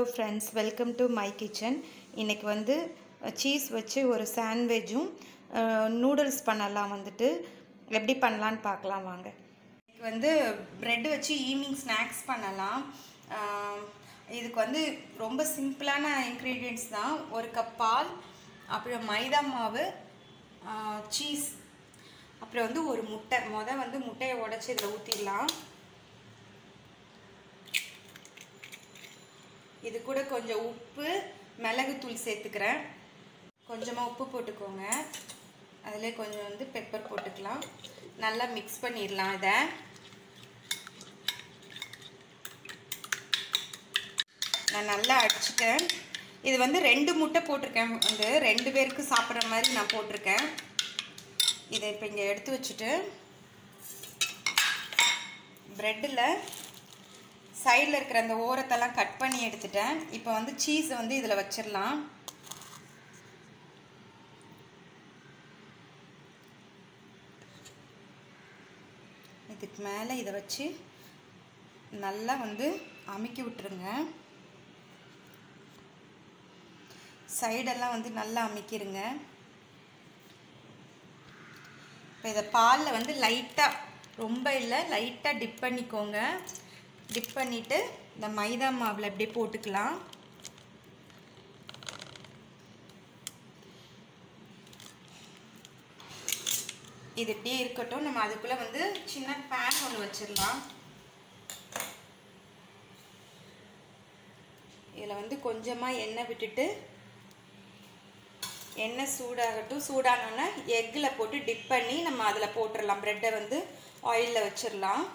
friends welcome to my kitchen இன்றைக்கி வந்து cheese வச்சு ஒரு சாண்ட்விச்சும் நூடுல்ஸ் பண்ணலாம் வந்துட்டு எப்படி பண்ணலான்னு பார்க்கலாம் வாங்க இன்னைக்கு வந்து ப்ரெட் வச்சு ஈவினிங் ஸ்நாக்ஸ் பண்ணலாம் அஹ், இதுக்கு வந்து ரொம்ப சிம்பிளான இன்க்ரீடியன்ட்ஸ் தான் ஒரு கப் பால் அப்புறம் மைதா மாவு சீஸ் அப்புறம் வந்து ஒரு முட்டை மொதல் வந்து முட்டையை உடச்சி இதில் ஊற்றிடலாம் இது கூட கொஞ்சம் உப்பு மிளகுத்தூள் சேர்த்துக்கிறேன் கொஞ்சமாக உப்பு போட்டுக்கோங்க அதிலே கொஞ்சம் வந்து பெப்பர் போட்டுக்கலாம் நல்லா மிக்ஸ் பண்ணிடலாம் இதை நான் நல்லா அடிச்சிட்டேன் இது வந்து ரெண்டு முட்டை போட்டிருக்கேன் வந்து ரெண்டு பேருக்கு சாப்பிட்ற மாதிரி நான் போட்டிருக்கேன் இதை இப்போ இங்கே எடுத்து வச்சுட்டு ப்ரெட்டில் சைடில் இருக்கிற அந்த ஓரத்தெல்லாம் கட் பண்ணி எடுத்துட்டேன் இப்போ வந்து சீஸை வந்து இதில் வச்சிடலாம் இதுக்கு மேலே இதை வச்சு நல்லா வந்து அமுக்கி விட்டுருங்க சைடெல்லாம் வந்து நல்லா அமுக்கிடுங்க இப்போ இதை பாலில் வந்து லைட்டாக ரொம்ப இல்லை லைட்டாக டிப் பண்ணிக்கோங்க டிப் பண்ணிவிட்டு இந்த மைதா மாவில் அப்படியே போட்டுக்கலாம் இது இப்படியே இருக்கட்டும் நம்ம அதுக்குள்ளே வந்து சின்ன பேன் ஒன்று வச்சிடலாம் இதில் வந்து கொஞ்சமாக எண்ணெய் விட்டுட்டு எண்ணெய் சூடாகட்டும் சூடானோன்னே எக்கில் போட்டு டிப் பண்ணி நம்ம அதில் போட்டுடலாம் ப்ரெட்டை வந்து ஆயிலில் வச்சிடலாம்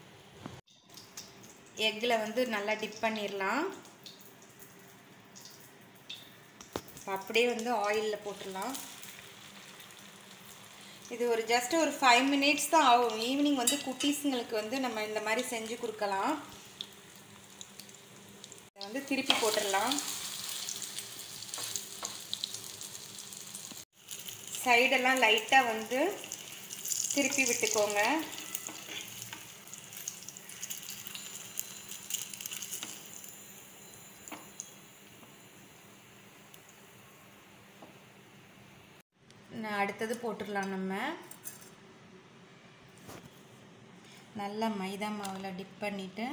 எக்கில் வந்து நல்லா டிப் பண்ணிடலாம் அப்படியே வந்து ஆயிலில் போட்டுடலாம் இது ஒரு ஜஸ்ட் ஒரு ஃபைவ் மினிட்ஸ் தான் ஆகும் ஈவினிங் வந்து குட்டீஸுங்களுக்கு வந்து நம்ம இந்த மாதிரி செஞ்சு கொடுக்கலாம் இதை வந்து திருப்பி போட்டுடலாம் சைடெல்லாம் லைட்டாக வந்து திருப்பி விட்டுக்கோங்க நான் அடுத்தது போட்டுடலாம் நம்ம நல்லா மைதா மாவில் டிப் பண்ணிவிட்டு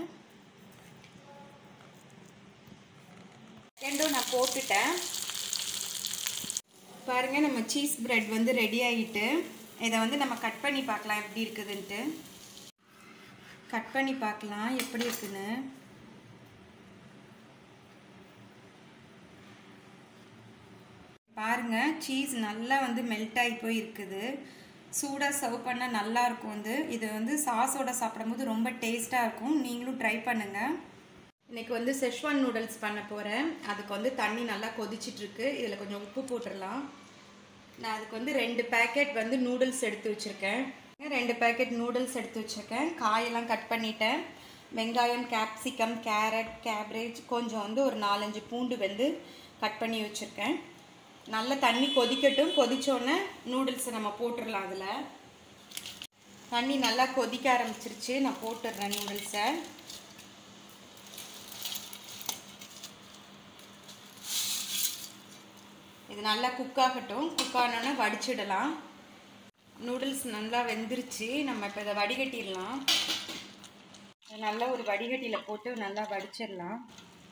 ரெண்டும் நான் போட்டுட்டேன் பாருங்கள் நம்ம சீஸ் பிரெட் வந்து ரெடி ஆகிட்டு இதை வந்து நம்ம கட் பண்ணி பார்க்கலாம் எப்படி இருக்குதுன்ட்டு கட் பண்ணி பார்க்கலாம் எப்படி இருக்குன்னு பாருங்க சீஸ் நல்லா வந்து மெல்ட் ஆகி போய் இருக்குது சூடாக சர்வ் பண்ணால் நல்லா இருக்கும் வந்து இது வந்து சாஸோட சாப்பிடும்போது ரொம்ப டேஸ்ட்டாக இருக்கும் நீங்களும் ட்ரை பண்ணுங்கள் இன்றைக்கி வந்து செஷ்வான் நூடுல்ஸ் பண்ண போகிறேன் அதுக்கு வந்து தண்ணி நல்லா கொதிச்சிட்ருக்கு இதில் கொஞ்சம் உப்பு போட்டுடலாம் நான் அதுக்கு வந்து ரெண்டு பேக்கெட் வந்து நூடுல்ஸ் எடுத்து வச்சுருக்கேன் ரெண்டு பேக்கெட் நூடுல்ஸ் எடுத்து வச்சுருக்கேன் காயெல்லாம் கட் பண்ணிட்டேன் வெங்காயம் கேப்சிகம் கேரட் கேப்ரேஜ் கொஞ்சம் வந்து ஒரு நாலஞ்சு பூண்டு வந்து கட் பண்ணி வச்சுருக்கேன் நல்ல தண்ணி கொதிக்கட்டும் கொதிச்சோடனே நூடுல்ஸை நம்ம போட்டுடலாம் அதில் தண்ணி நல்லா கொதிக்க ஆரம்பிச்சிருச்சு நான் போட்டுடுறேன் நூடுல்ஸை இது நல்லா குக் ஆகட்டும் குக் ஆனோன்னே வடிச்சிடலாம் நூடுல்ஸ் நல்லா வெந்துருச்சு நம்ம இப்போ இதை வடிகட்டிடலாம் நல்லா ஒரு வடிகட்டியில் போட்டு நல்லா வடிச்சிடலாம்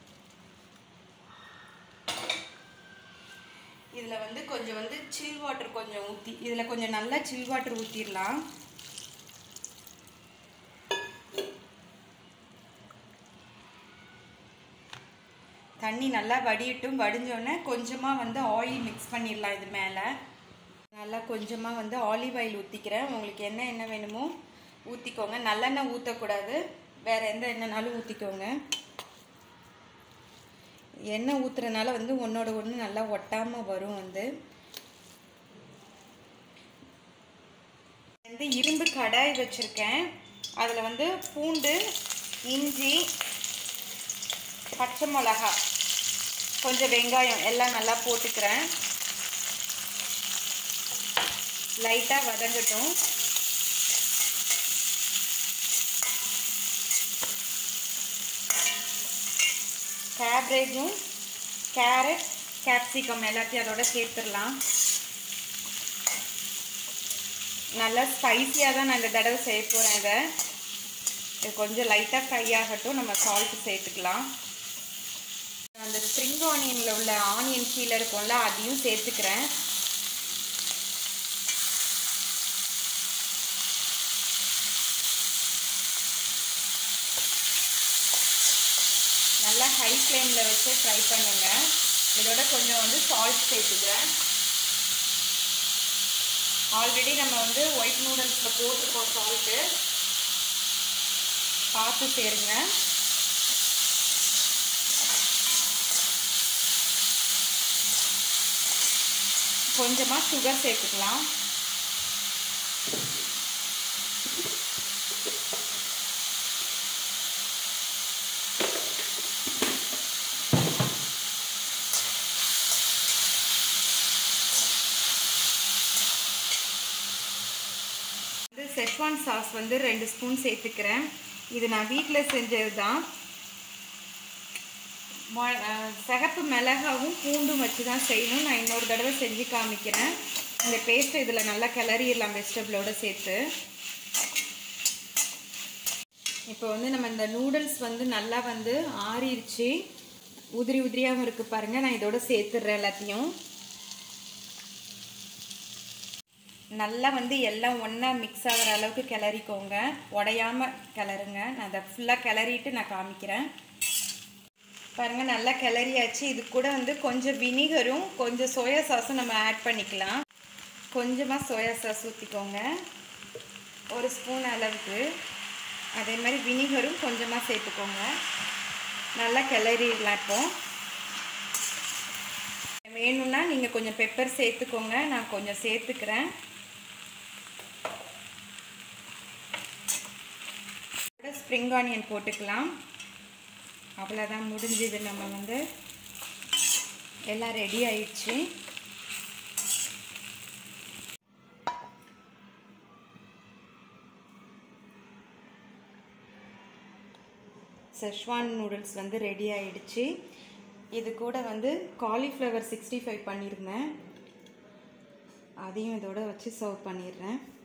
இதில் வந்து கொஞ்சம் வந்து சில் வாட்டர் கொஞ்சம் ஊற்றி இதில் கொஞ்சம் நல்லா சில் வாட்டர் ஊற்றிடலாம் தண்ணி நல்லா வடியட்டும் வடிஞ்சோடனே கொஞ்சமாக வந்து ஆயில் மிக்ஸ் பண்ணிடலாம் இது மேலே நல்லா கொஞ்சமாக வந்து ஆலிவ் ஆயில் ஊற்றிக்கிறேன் உங்களுக்கு என்ன எண்ணெய் வேணுமோ ஊற்றிக்கோங்க நல்லெண்ணெய் ஊற்றக்கூடாது வேறு எந்த எண்ணெய்னாலும் ஊற்றிக்கோங்க எண்ணெய் ஊற்றுறதுனால வந்து ஒன்றோட ஒன்று நல்லா ஒட்டாமல் வரும் வந்து வந்து இரும்பு கடாய் வச்சுருக்கேன் அதில் வந்து பூண்டு இஞ்சி பச்சை மிளகா கொஞ்சம் வெங்காயம் எல்லாம் நல்லா போட்டுக்கிறேன் லைட்டாக வதங்கட்டும் கேப்ரேஜும் கேரட் கேப்சிகம் எல்லாத்தையும் அதோட சேர்த்துடலாம் நல்லா ஸ்பைஸியாக தான் நான் இந்த தடவை செய்ய போகிறேன் இதை இது கொஞ்சம் லைட்டாக ஃப்ரை ஆகட்டும் நம்ம சால்ட்டு சேர்த்துக்கலாம் அந்த ஸ்ப்ரிங் ஆனியனில் உள்ள ஆனியன் கீழே இருக்கும்ல அதையும் சேர்த்துக்கிறேன் நல்லா ஹை ஃப்ளேமில் வச்சு ஃப்ரை பண்ணுங்கள் இதோட கொஞ்சம் வந்து சால்ட் சேர்த்துக்கிறேன் ஆல்ரெடி நம்ம வந்து ஒயிட் நூடுல்ஸில் போட்டிருக்கோம் சால்ட்டு பார்த்து சேருங்க கொஞ்சமாக சுகர் சேர்த்துக்கலாம் இது செஷ்வான் சாஸ் வந்து ரெண்டு ஸ்பூன் சேர்த்துக்கிறேன் இது நான் வீட்டில் செஞ்சது தான் சிகப்பு மிளகாவும் பூண்டும் வச்சு தான் செய்யணும் நான் இன்னொரு தடவை செஞ்சு காமிக்கிறேன் இந்த பேஸ்ட்டை இதில் நல்லா கிளறிடலாம் வெஜிடபிளோட சேர்த்து இப்போ வந்து நம்ம இந்த நூடுல்ஸ் வந்து நல்லா வந்து ஆறிடுச்சு உதிரி உதிரியாகவும் இருக்குது பாருங்கள் நான் இதோட சேர்த்துடுறேன் எல்லாத்தையும் நல்லா வந்து எல்லாம் ஒன்றா மிக்ஸ் ஆகிற அளவுக்கு கிளறிக்கோங்க உடையாமல் கிளறுங்க நான் அதை ஃபுல்லாக கிளறிட்டு நான் காமிக்கிறேன் பாருங்கள் நல்லா கிளறியாச்சு இது கூட வந்து கொஞ்சம் வினிகரும் கொஞ்சம் சோயா சாஸும் நம்ம ஆட் பண்ணிக்கலாம் கொஞ்சமாக சோயா சாஸ் ஊற்றிக்கோங்க ஒரு ஸ்பூன் அளவுக்கு அதே மாதிரி வினிகரும் கொஞ்சமாக சேர்த்துக்கோங்க நல்லா கிளறிடலாம் இப்போ வேணும்னா நீங்கள் கொஞ்சம் பெப்பர் சேர்த்துக்கோங்க நான் கொஞ்சம் சேர்த்துக்கிறேன் ஸ்ப்ரிங் ஆனியன் போட்டுக்கலாம் அவ்வளோதான் முடிஞ்சது நம்ம வந்து எல்லாம் ரெடி ஆயிடுச்சு செஷ்வான் நூடுல்ஸ் வந்து ரெடி ஆயிடுச்சு இது கூட வந்து காலிஃப்ளவர் சிக்ஸ்டி ஃபைவ் பண்ணியிருந்தேன் அதையும் இதோட வச்சு சர்வ் பண்ணிடுறேன்